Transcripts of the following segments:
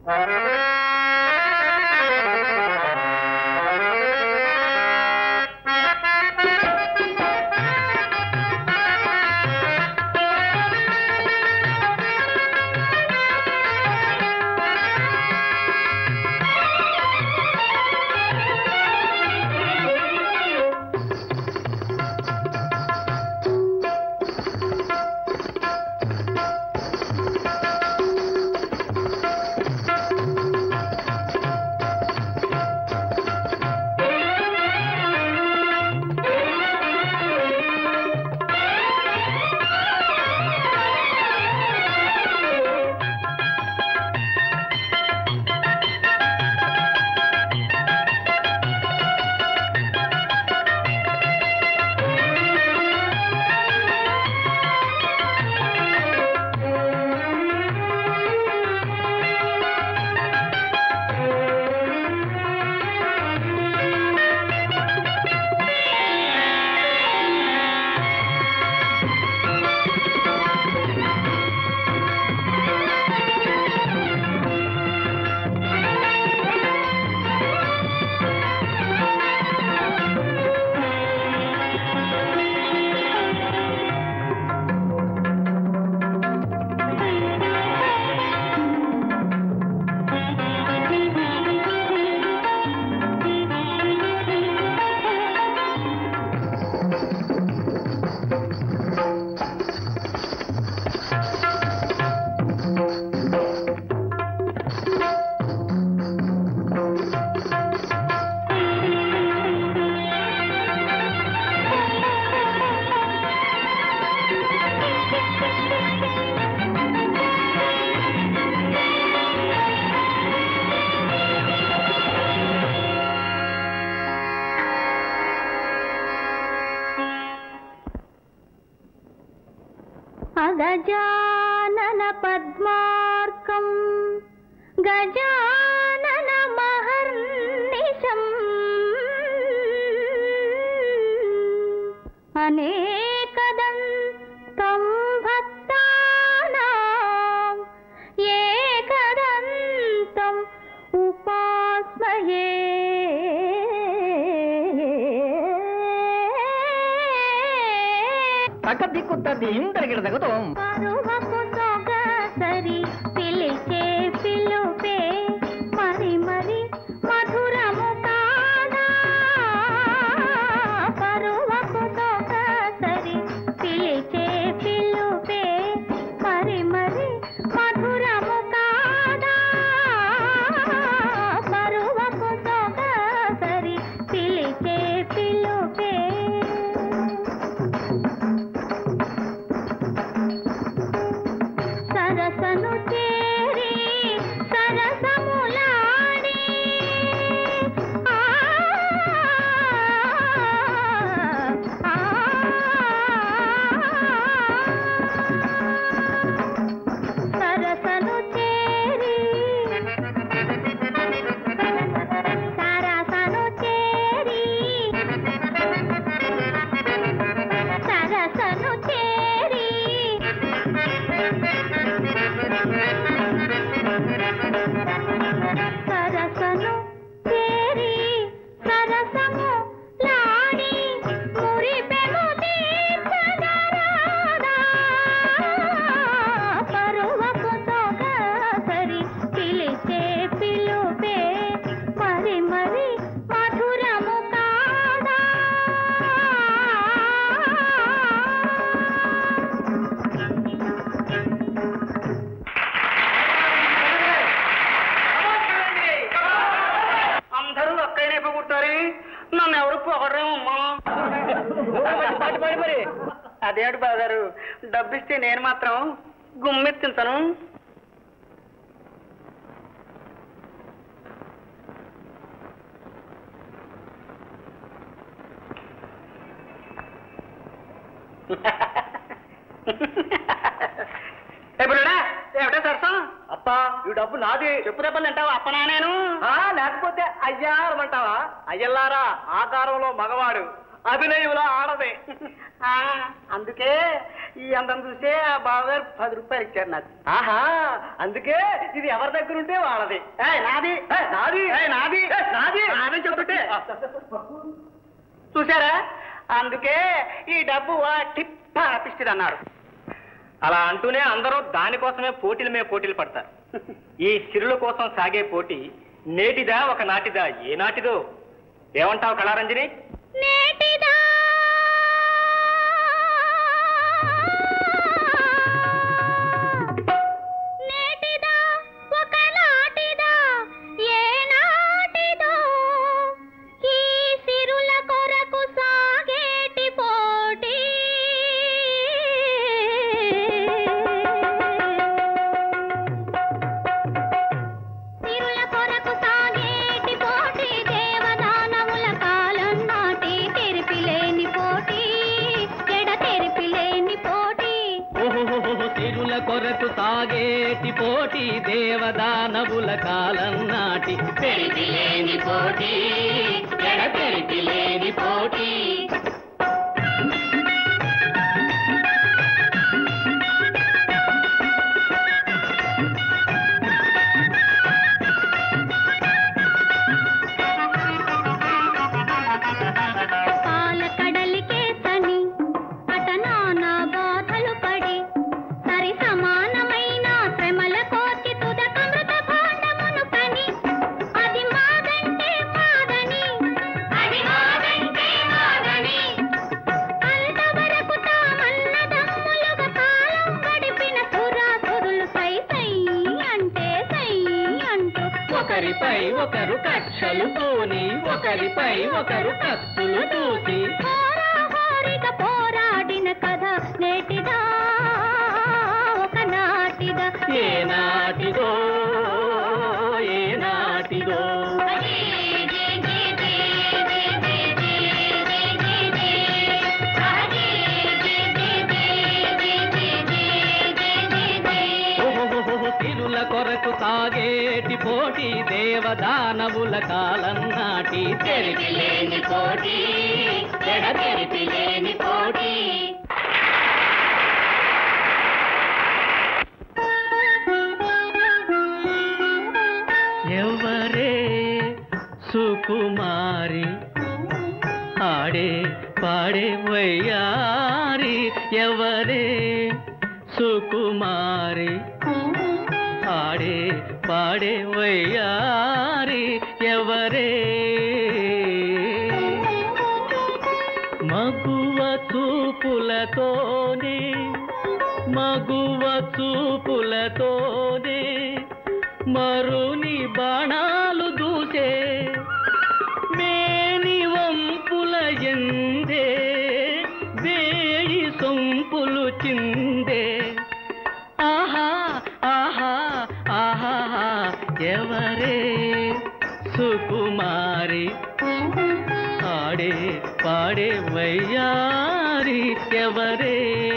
అగజానన పద్మార్కం గజానన మహర్నిశం అనేకదంతం భక్తానాం ఏకదంతం ఉపాస్మయే తక్క దిక్కుతుంది ఇందరిగిడ తగ్గుతాం పరువపు సొగసరి పిలిచే పిలుపే మరి మరి మధురము కాదా పరువపు సొగసరి పిలిచే పిలుపే మరి మరి మధురము కాదా పరువపు సొగసరి పిలిచే పిలుపే సరసను చేరి సరసములాడి ఆ, ఆ, సరసను చేరి సరసను చేరి సరసను చేరి సరసను చేరి సరసము లాడి మురిపెము తీర్చగరాదా పరువపు సొగసరి పిలిచే పిలుపే మరి మరి మధురము కాదా అందరూ ఒక్కనే పొగుడతారు నన్ను ఎవరు పొగడరేమమ్మా పాటి పాడి మరి అదేడు బాగారు డబ్బిస్తే నేను మాత్రం గుమ్మెత్తింతాను ఎప్పుడుడా ఏమిటా సరసం అప్పా ఈ డబ్బు నాది చెప్పు దెబ్బలు తింటావా అప్పనా నేను లేకపోతే అయ్యా అనమంటావా అయ్యల్లారా ఆకారంలో మగవాడు అభినయంలో ఆడదే ఆ, అందుకే ఈ అందం చూసే ఆ బావగారు పది రూపాయలు ఇచ్చారు నాకు ఆహా అందుకే ఇది ఎవరి దగ్గర ఉంటే వాళ్ళది ఏయ్, నాది ఏయ్, నాది ఏయ్, నాది ఏయ్, నాది నాది చెప్తుంటే చూసారా అందుకే ఈ డబ్బు ఆ టిప్ ఆపిస్తుంది అన్నారు అలా అంటూనే అందరూ దానికోసమే పోటీల మీద పోటీలు పడతారు ఈ సిరుల కోసం సాగే పోటీ నేటిదా ఒక నాటిదా ఏ నాటిదో ఏమంటావు కళారంజని నేటిదా నేటిదా ఒక నాటిదా ఏ నాటిదో ఈ సిరుల కొరకు సాగేటి పోటీ సిరుల కొరకు సాగేటి పోటీ దేవదానవుల కాలం నాటి తెరిపిలేని పోటీ ఎడ తెరిపిలేని పోటీ తిరుల కొరకు సాగేటి పోటీ దేవదానవుల కాలం నాటి తెరిపిలేని పోటీ ఎడ తెరిపిలేని పోటీ పాల కడలికే సని పటనాన బాధలు పడి సరి సమానమైన శ్రమల కోర్చి తుదకమృత భాండమును కని అది మాదంటే మాదని అది మాదంటే మాదని అంతవరకు తామన్నదమ్ములుగా కాలం గడిపిన సురాసురులు సై సై అంటే సై అంటూ ఒకరిపై ఒకరు కక్షలు పూని ఒకరిపై ఒకరు కత్తులు చూసి హోరాహోరిగా పోరాడిన కథ నేటిదా ఒక నాటిదా ఏ నాటిదో ఏ నాటిదో ఓహోహోహో తిరుల కొరకు సాగేటి పోటీ దేవదానవుల కాలం నాటి తెరిపిలేని పోటీ ఎడ తెరిపిలేని పోటీ ఎవరే సుకుమారి ఆడే పాడే వయ్యారి ఎవరే సుకుమారి ఆడే పాడే వయ్యారి ఎవరే మగువ చూపులతోనే మగువ చూపులతోనే మరుని బాణాలు దూసే మేని వంపుల ఎందే వేయి సొంపులు చిందే ఆహా ఆహా ఆహా ఎవరే సుకుమారి ఆడే పాడే వయ్యారి ఎవరే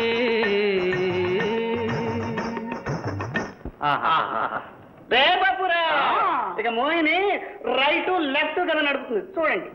రే బాపురా ఇక మోహిని రైట్ లెఫ్ట్ కదా నడుపుతుంది చూడండి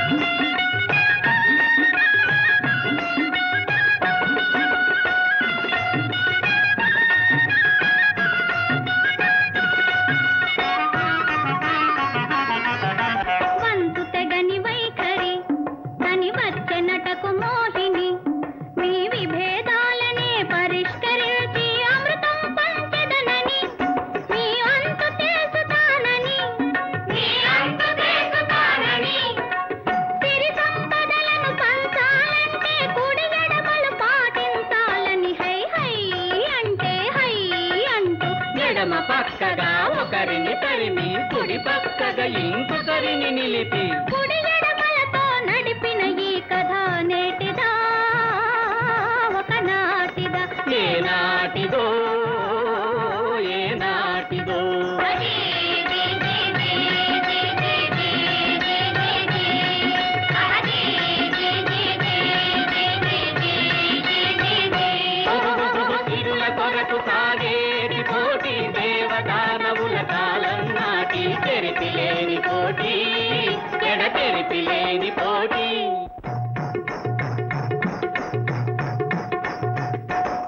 వంతు తెగని వైఖరి తని వచ్చెనటకు మోహిని మీ విభేదాలనే పరిష్కరించి అమృతం పంచెదనని మీ అంతు తెలుసుతానని మీ అంతు తెలుసుతానని సిరి సంపదలను పంచాలంటే కుడి ఎడమలు పాటించాలని హై హై అంటే హై అంటూ ఎడమ పక్కగా ఒకరిని తరిమి కుడి పక్కగా ఇంకొకరిని నిలిపి కుడి ఎడమలతో నడిపిన ఈ కథ నేటిదా ఒక నాటిదా ఏ నాటిదో ఏ నాటిదో తిరుల కొరకు సాగేటి పోటీ దేవదానవుల కాలం నాటి తెరిపిలేని పోటీ ఎడ తెరిపిలేని పోటీ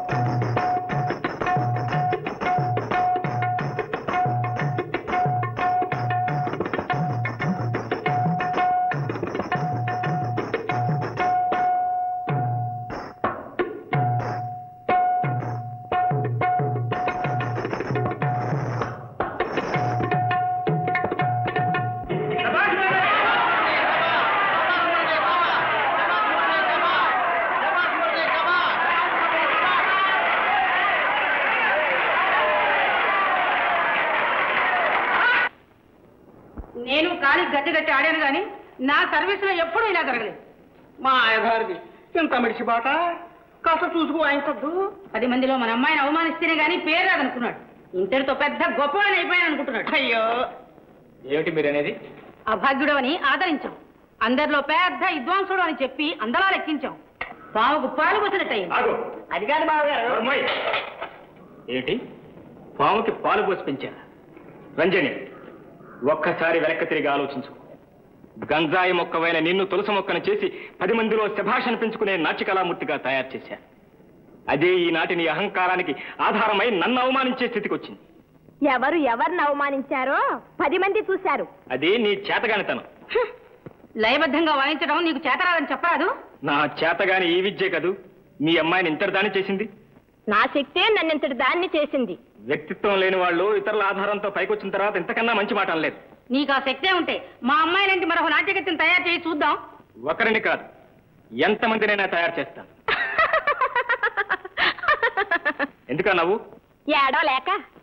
దానికి గట్టి గట్టి ఆడాను కానీ నా సర్వీసులో ఎప్పుడూ ఇలా జరగలేదు మా ఆయగారిది ఇంత మిడిచి బాట కాస్త చూసుకు వాయించొద్దు పది మందిలో మన అమ్మాయిని అవమానిస్తేనే గానీ పేరు రాదనుకున్నాడు ఇంతటితో పెద్ద గొప్పవాడిని అయిపోయాను అనుకుంటున్నాడు అయ్యో ఏమిటి మీరు అనేది అభాగ్యుడు అని ఆదరించాం అందరిలో పెద్ద విద్వాంసుడు అని చెప్పి అందలా లెక్కించాం పావుకు పాలు పోసినట్టయింది ఆగు అది కాదు బావగారు నోర్మోయ్. ఏమిటి పాముకి పాలు పోసి పెంచారా రంజని ఒక్కసారి వెనక్కి తిరిగి ఆలోచించు గంజాయి మొక్కవైన నిన్ను తులసి మొక్కను చేసి పది మందిలో శభాషణ పెంచుకునే నాట్యకళామూర్తిగా తయారు చేశాను అదే ఈనాటి నీ అహంకారానికి ఆధారమై నన్ను అవమానించే స్థితికి వచ్చింది ఎవరు ఎవరిని అవమానించారో పది మంది చూశారు అదే నీ చేతగానితనం లయబద్ధంగా వాయించడం నీకు చేతరాదని చెప్పరాదు నా చేతగాని ఈ విద్యే కదూ మీ అమ్మాయిని ఇంతటిదాని చేసింది నా శక్తే నన్నింతటి దాన్ని చేసింది వ్యక్తిత్వం లేని వాళ్ళు ఇతరుల ఆధారంతో పైకొచ్చిన తర్వాత ఇంతకన్నా మంచి మాట అనలేదు నీకు ఆ శక్తే ఉంటే మా అమ్మాయి లాంటి మరొక నాట్యగత్తిని తయారు చేసి చూద్దాం ఒకరిని కాదు ఎంతమందినైనా తయారు చేస్తాను ఎందుకా నవ్వు ఏడో లేక